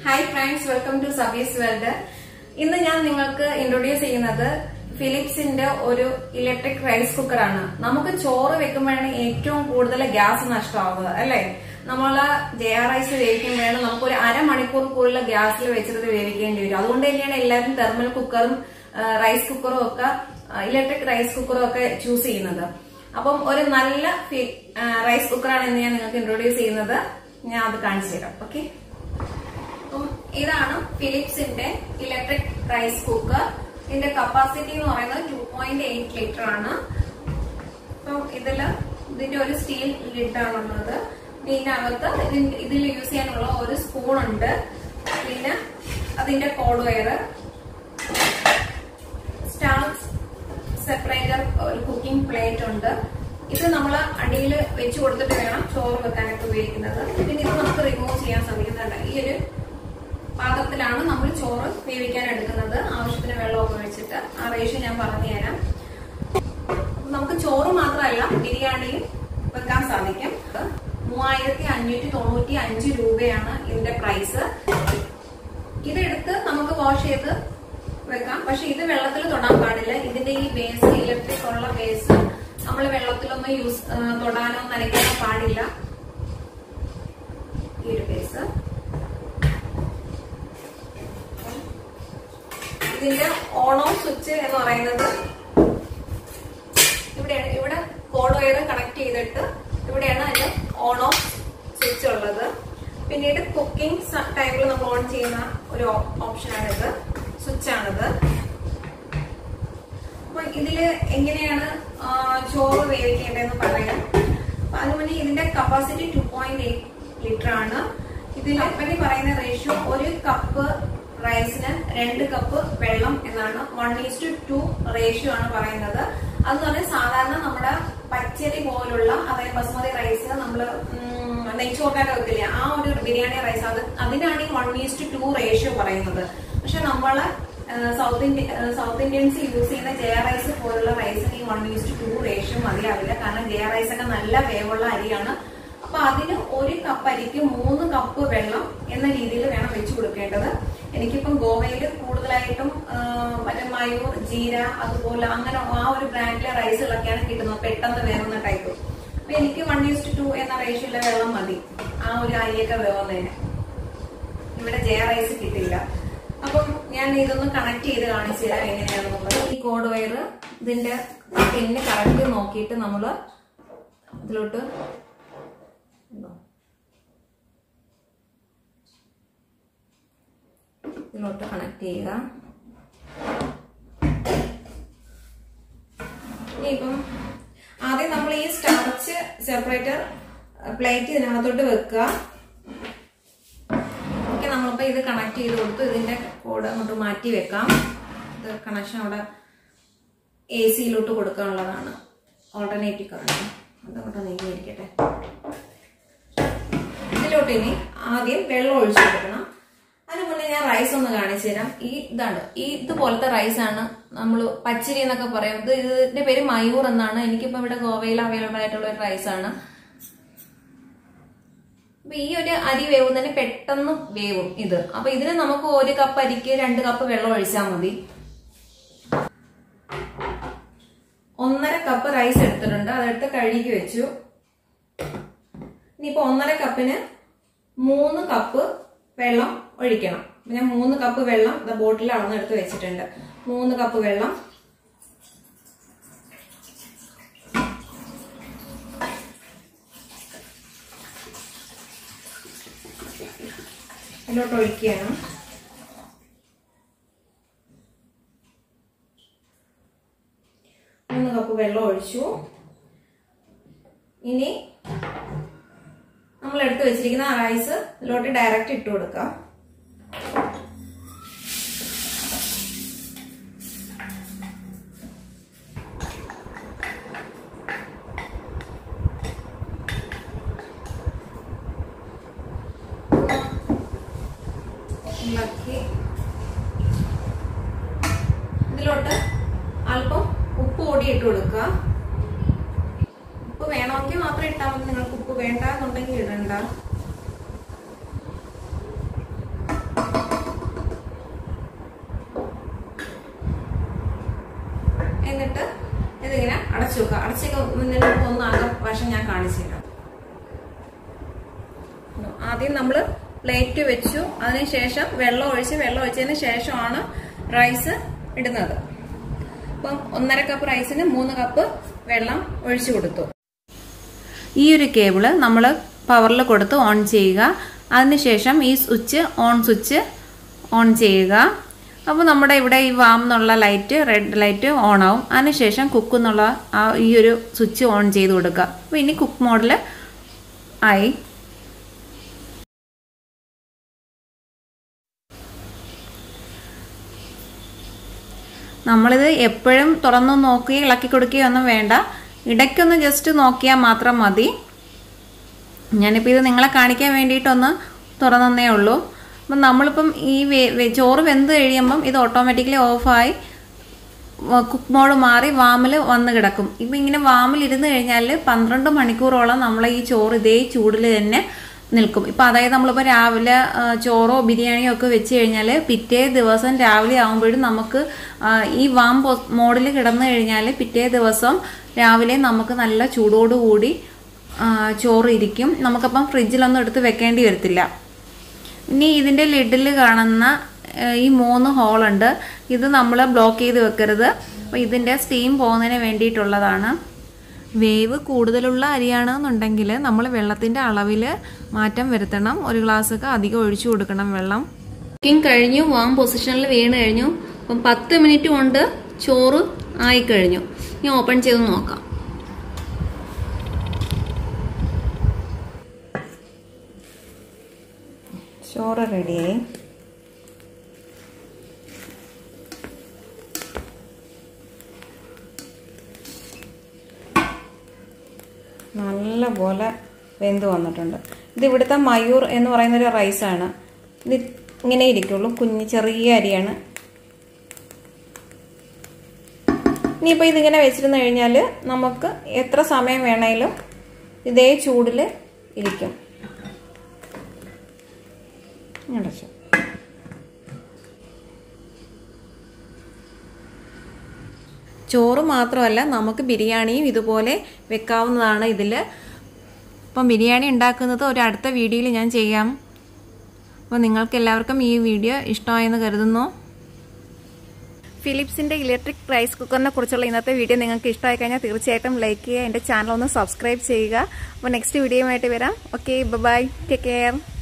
Hi friends welcome to Sabi's world ഇന്ന് ഞാൻ നിങ്ങൾക്ക് ഇൻട്രൊഡ്യൂസ് ചെയ്യുന്നത് ഫിലിപ്സിന്റെ ഒരു ഇലക്ട്രിക് റൈസ് കുക്കറാണ് നമുക്ക് ചോറ് വെക്കുമ്പോഴാണ് ഏറ്റവും കൂടുതൽ ഗ്യാസ് നഷ്ടമാവുന്നത് അല്ലെ നമ്മൾ ജയ റൈസ് വേവിക്കുമ്പോഴാണ് നമുക്ക് ഒരു അരമണിക്കൂർ കൂടുതൽ ഗ്യാസിൽ വെച്ചിട്ട് വേവിക്കേണ്ടി വരും അതുകൊണ്ട് തന്നെയാണ് എല്ലാവരും തെർമൽ കുക്കറും ആ, റൈസ് കുക്കറും ഒക്കെ ആ, ഇലക്ട്രിക് റൈസ് കുക്കറും ഒക്കെ ചൂസ് ചെയ്യുന്നത് അപ്പം ഒരു നല്ല ഫി- ആ, റൈസ് കുക്കറാണ് ഇന്ന് ഞാൻ നിങ്ങൾക്ക് ഇൻട്രൊഡ്യൂസ് ചെയ്യുന്നത് ഞാൻ അത് കാണിച്ചു തരാം ഓക്കെ അപ്പം ഇതാണ് ഫിലിപ്സിന്റെ ഇലക്ട്രിക് റൈസ് കുക്കർ ഇതിന്റെ കപ്പാസിറ്റി എന്ന് പറയുന്നത് ടു പോയിന്റ് എയ്റ്റ് ലിറ്റർ ആണ് അപ്പം ഇതില് ഇതിന്റെ ഒരു സ്റ്റീൽ ലിഡ് ആണുള്ളത് ഇതിനകത്ത് ഇതിൻ- ഇതിൽ യൂസ് ചെയ്യാനുള്ള ഒരു സ്പൂൺ ഉണ്ട് പിന്നെ അതിന്റെ കോഡ് വയർ സ്റ്റാർ സെപ്പറേറ്റർ ഒരു കുക്കിംഗ് പ്ലേറ്റ് ഉണ്ട് ഇത് നമ്മൾ അടിയിൽ വെച്ച് കൊടുത്തിട്ട് വേണം ചോറ് വെക്കാനൊക്കെ ഉപയോഗിക്കുന്നത് പിന്നെ ഇത് നമുക്ക് റിമൂവ് ചെയ്യാൻ സാധിക്കുന്നുണ്ട് ഈ ഒരു പാത്രത്തിലാണ് നമ്മൾ ചോറ് വേവിക്കാൻ എടുക്കുന്നത് ആവശ്യത്തിന് വെള്ളമൊക്കെ വെച്ചിട്ട് ആ റേഷ്യോ ഞാൻ പറഞ്ഞു തരാം നമുക്ക് ചോറ് മാത്രമല്ല ബിരിയാണിയും വെക്കാൻ സാധിക്കും മൂവായിരത്തി അഞ്ഞൂറ്റി തൊണ്ണൂറ്റി അഞ്ച് രൂപയാണ് ഇതിന്റെ പ്രൈസ് ഇതെടുത്ത് നമുക്ക് വാഷ് ചെയ്ത് വെക്കാം പക്ഷെ ഇത് വെള്ളത്തിൽ തൊടാൻ പാടില്ല ഇതിന്റെ ഈ ബേസ് ഇലക്ട്രിക് ഉള്ള ബേസ് നമ്മൾ വെള്ളത്തിലൊന്നും യൂസ് ആ, തൊടാനോ നനയ്ക്കാനോ പാടില്ല ഈ ഒരു ബേസ് ഇതിന്റെ ഓൺ ഓഫ് സ്വിച്ച് എന്ന് പറയുന്നത് ഇവിടെയാണ് ഇവിടെ കോഡ് വയർ കണക്ട് ചെയ്തിട്ട് ഇവിടെയാണ് അതിന്റെ ഓൺ ഓഫ് സ്വിച്ച് ഉള്ളത് പിന്നീട് കുക്കിംഗ് ടൈമിൽ നമ്മൾ ഓൺ ചെയ്യുന്ന ഒരു ഓപ്ഷനാണിത് സ്വിച്ച് ആണിത് അപ്പൊ ഇതില് എങ്ങനെയാണ് ആ, ചോറ് വേവിക്കേണ്ടതെന്ന് പറയാം അപ്പൊ അതിന് മുന്നേ ഇതിന്റെ capacity two point eight litre ആണ് ഇതിൽ കമ്പനി പറയുന്ന റേഷ്യോ ഒരു കപ്പ് റൈസിന് രണ്ട് കപ്പ് വെള്ളം എന്നാണ് one is to two ratio ആണ് പറയുന്നത് അത് പറഞ്ഞാൽ സാധാരണ നമ്മുടെ പച്ചരി പോലുള്ള അതായത് ബസുമതി റൈസ് നമ്മള് ഉം, നെയ്ച്ചോറിനൊക്കെ വെക്കില്ലേ ആ ഒരു ബിരിയാണി റൈസ് അത് അതിനാണ് ഈ one is to two ratio പറയുന്നത് പക്ഷെ നമ്മള് south India south Indians use ചെയ്യുന്ന ജയ റൈസ് പോലുള്ള റൈസിന് ഈ വൺ ഈസ് ടു റേഷ്യോ മതിയാവില്ല കാരണം ജയ റൈസ് ഒക്കെ നല്ല വേവുള്ള അരിയാണ് അപ്പൊ അതിന് ഒരു കപ്പ് അരിക്ക് മൂന്ന് കപ്പ് വെള്ളം എന്ന രീതിയിൽ വേണം വെച്ചു കൊടുക്കേണ്ടത് എനിക്കിപ്പം ഗോവയിൽ കൂടുതലായിട്ടും ആ, മറ്റേ മയൂർ ജീര അതുപോലെ അങ്ങനെ ആ ഒരു ബ്രാൻഡിലെ റൈസുകളൊക്കെയാണ് കിട്ടുന്നത് പെട്ടെന്ന് വേവുന്ന ടൈപ്പ് അപ്പൊ എനിക്ക് വൺ ഈസ്റ്റ് ടു എന്ന റേഷ്യോയിലെ വെള്ളം മതി ആ ഒരു അരിയൊക്കെ വേവുന്നതിന് ഇവിടെ ജയ റൈസ് കിട്ടില്ല അപ്പം ഞാൻ ഇതൊന്ന് കണക്ട് ചെയ്ത് കാണിച്ചു തരാം എങ്ങനെയാണെന്നുള്ളത് ഈ കോഡ് വയർ ഇതിന്റെ പിന്ന് കറക്റ്റ് നോക്കിയിട്ട് നമ്മൾ ഇതിലോട്ട് ഉണ്ടോ? ഇതിലോട്ട് കണക്ട് ചെയ്യുക ഇനിയിപ്പം ആദ്യം നമ്മൾ ഈ സ്റ്റാർച്ച് സെപ്പറേറ്റർ പ്ലേറ്റ് ഇതിനകത്തോട്ട് വെക്കുക ഓക്കെ നമ്മളിപ്പോ ഇത് കണക്ട് ചെയ്ത് കൊടുത്തു ഇതിന്റെ കോഡ് അങ്ങോട്ട് മാറ്റി വെക്കാം ഇത് കണക്ഷൻ അവിടെ എ സിയിലോട്ട് കൊടുക്കാനുള്ളതാണ് ഓൾട്ടർനേറ്റീവ് കറണ്ട് അതങ്ങോട്ട് നീങ്ങിയിരിക്കട്ടെ ഇതിലോട്ട് ഇനി ആദ്യം വെള്ളം ഒഴിച്ചു കൊടുക്കണം അതിന് മുന്നേ ഞാൻ റൈസ് ഒന്ന് കാണിച്ചു തരാം ഈ ഇതാണ് ഈ ഇതുപോലത്തെ റൈസ് ആണ് നമ്മൾ പച്ചരി എന്നൊക്കെ പറയും ഇത് ഇതിന്റെ പേര് മയൂർ എന്നാണ് എനിക്കിപ്പോ ഇവിടെ ഗോവയിൽ അവൈലബിൾ ആയിട്ടുള്ള ഒരു റൈസ് ആണ് അപ്പൊ ഈ ഒരു അരി വേവുന്നതിന് പെട്ടെന്ന് വേവും ഇത് അപ്പൊ ഇതിന് നമുക്ക് ഒരു കപ്പ് അരിക്ക് രണ്ട് കപ്പ് വെള്ളം ഒഴിച്ചാൽ മതി ഒന്നര കപ്പ് റൈസ് എടുത്തിട്ടുണ്ട് അതെടുത്ത് കഴുകി വെച്ചു ഇനിയിപ്പോ ഒന്നര കപ്പിന് മൂന്ന് കപ്പ് വെള്ളം ഒഴിക്കണം അപ്പൊ ഞാൻ മൂന്ന് കപ്പ് വെള്ളം ദ ബോട്ടിൽ അളന്നെടുത്ത് വെച്ചിട്ടുണ്ട് മൂന്ന് കപ്പ് വെള്ളം അതിലോട്ട് ഒഴിക്കുകയാണ് മൂന്ന് കപ്പ് വെള്ളം ഒഴിച്ചു ഇനി നമ്മൾ എടുത്തു വെച്ചിരിക്കുന്ന ആ റൈസ് ഇതിലോട്ട് ഡയറക്റ്റ് ഇട്ട് കൊടുക്കാം ഇളക്കി ഇതിലോട്ട് അല്പം ഉപ്പ് പൊടി ഇട്ട് കൊടുക്കുക ഉപ്പ് വേണമെങ്കിൽ മാത്രം ഇട്ടാൽ മതി നിങ്ങൾക്ക് ഉപ്പ് വേണ്ട എന്നുണ്ടെങ്കിൽ ഇടണ്ട അടച്ചു വെക്കുക അടച്ചൊക്കെ മുന്നിൽ ഒന്ന് ആകെ വശം ഞാൻ കാണിച്ചു തരാം ആദ്യം നമ്മൾ പ്ലേറ്റ് വെച്ചു അതിനുശേഷം വെള്ളം ഒഴിച്ച് വെള്ളം ഒഴിച്ചതിന് ശേഷമാണ് റൈസ് ഇടുന്നത് അപ്പം ഒന്നര കപ്പ് റൈസിന് മൂന്ന് കപ്പ് വെള്ളം ഒഴിച്ചു കൊടുത്തു ഈ ഒരു കേബിള് നമ്മൾ പവറിൽ കൊടുത്ത് ഓൺ ചെയ്യുക അതിനുശേഷം ഈ സ്വിച്ച് ഓൺ സ്വിച്ച് ഓൺ ചെയ്യുക അപ്പോൾ നമ്മുടെ ഇവിടെ ഈ വാം എന്നുള്ള ലൈറ്റ് റെഡ് ലൈറ്റ് ഓൺ ആവും അതിനുശേഷം കുക്ക് എന്നുള്ള ആ ഈ ഒരു സ്വിച്ച് ഓൺ ചെയ്ത് കൊടുക്കുക അപ്പോൾ ഇനി കുക്ക് മോഡിൽ ആയി നമ്മളിത് എപ്പോഴും തുറന്നു നോക്കുകയോ ഇളക്കി കൊടുക്കുകയോ ഒന്നും വേണ്ട ഇടയ്ക്കൊന്ന് ജസ്റ്റ് നോക്കിയാൽ മാത്രം മതി ഞാനിപ്പോൾ ഇത് നിങ്ങളെ കാണിക്കാൻ വേണ്ടിയിട്ടൊന്ന് തുറന്നേ ഉള്ളൂ അപ്പം നമ്മളിപ്പം ഈ ചോറ് വെന്ത് കഴിയുമ്പം ഇത് ഓട്ടോമാറ്റിക്കലി ഓഫായി കുക്ക് മോഡ് മാറി വാമിൽ വന്ന് കിടക്കും ഇപ്പം ഇങ്ങനെ വാമിൽ ഇരുന്ന് കഴിഞ്ഞാൽ പന്ത്രണ്ട് മണിക്കൂറോളം നമ്മൾ ഈ ചോറ് ഇതേ ചൂടിൽ തന്നെ നിൽക്കും ഇപ്പം അതായത് നമ്മളിപ്പോൾ രാവിലെ ചോറോ ബിരിയാണിയോ ഒക്കെ വെച്ച് കഴിഞ്ഞാൽ പിറ്റേ ദിവസം രാവിലെ ആകുമ്പോഴും നമുക്ക് ഈ വാം മോഡിൽ കിടന്നു കഴിഞ്ഞാൽ പിറ്റേ ദിവസം രാവിലെ നമുക്ക് നല്ല ചൂടോടുകൂടി ചോറ് ഇരിക്കും നമുക്കപ്പം ഫ്രിഡ്ജിലൊന്നും എടുത്ത് വെക്കേണ്ടി വരത്തില്ല ഇനി ഇതിൻ്റെ ലിഡിൽ കാണുന്ന ഈ മൂന്ന് ഹോളുണ്ട് ഇത് നമ്മൾ ബ്ലോക്ക് ചെയ്ത് വെക്കരുത് അപ്പോൾ ഇതിൻ്റെ സ്റ്റീം പോകുന്നതിന് വേണ്ടിയിട്ടുള്ളതാണ് വേവ് കൂടുതലുള്ള അരിയാണെന്നുണ്ടെങ്കിൽ നമ്മൾ വെള്ളത്തിൻ്റെ അളവിൽ മാറ്റം വരുത്തണം ഒരു ഗ്ലാസ്സൊക്കെ അധികം ഒഴിച്ചു കൊടുക്കണം വെള്ളം കുക്കിംഗ് കഴിഞ്ഞു വാം പൊസിഷനിൽ വീണ് കഴിഞ്ഞു അപ്പം പത്ത് മിനിറ്റ് കൊണ്ട് ചോറ് ആയിക്കഴിഞ്ഞു ഇനി ഓപ്പൺ ചെയ്ത് നോക്കാം ചോറ് റെഡിയായി നല്ല പോലെ വെന്ത് വന്നിട്ടുണ്ട് ഇത് ഇവിടുത്തെ മയൂർ എന്ന് പറയുന്ന ഒരു റൈസാണ് ഇത് ഇങ്ങനെ ഇരിക്കുള്ളൂ കുഞ്ഞ് ചെറിയ അരിയാണ് ഇനിയിപ്പോൾ ഇതിങ്ങനെ വെച്ചിരുന്നു കഴിഞ്ഞാൽ നമുക്ക് എത്ര സമയം വേണേലും ഇതേ ചൂടിൽ ഇരിക്കും അടച്ചു ചോറ് മാത്രമല്ല നമുക്ക് ബിരിയാണിയും ഇതുപോലെ വെക്കാവുന്നതാണ് ഇതിൽ അപ്പം ബിരിയാണി ഉണ്ടാക്കുന്നത് ഒരു അടുത്ത വീഡിയോയിൽ ഞാൻ ചെയ്യാം അപ്പോൾ നിങ്ങൾക്ക് എല്ലാവർക്കും ഈ വീഡിയോ ഇഷ്ടമായെന്ന് കരുതുന്നു ഫിലിപ്സിൻ്റെ ഇലക്ട്രിക് റൈസ് കുക്കറിനെ കുറിച്ചുള്ള ഇന്നത്തെ വീഡിയോ നിങ്ങൾക്ക് ഇഷ്ടമായി കഴിഞ്ഞാൽ തീർച്ചയായിട്ടും ലൈക്ക് ചെയ്യുക എൻ്റെ ചാനൽ ഒന്ന് സബ്സ്ക്രൈബ് ചെയ്യുക അപ്പോൾ നെക്സ്റ്റ് വീഡിയോയുമായിട്ട് വരാം ഓക്കെ ബൈ ടേക്ക് കെയർ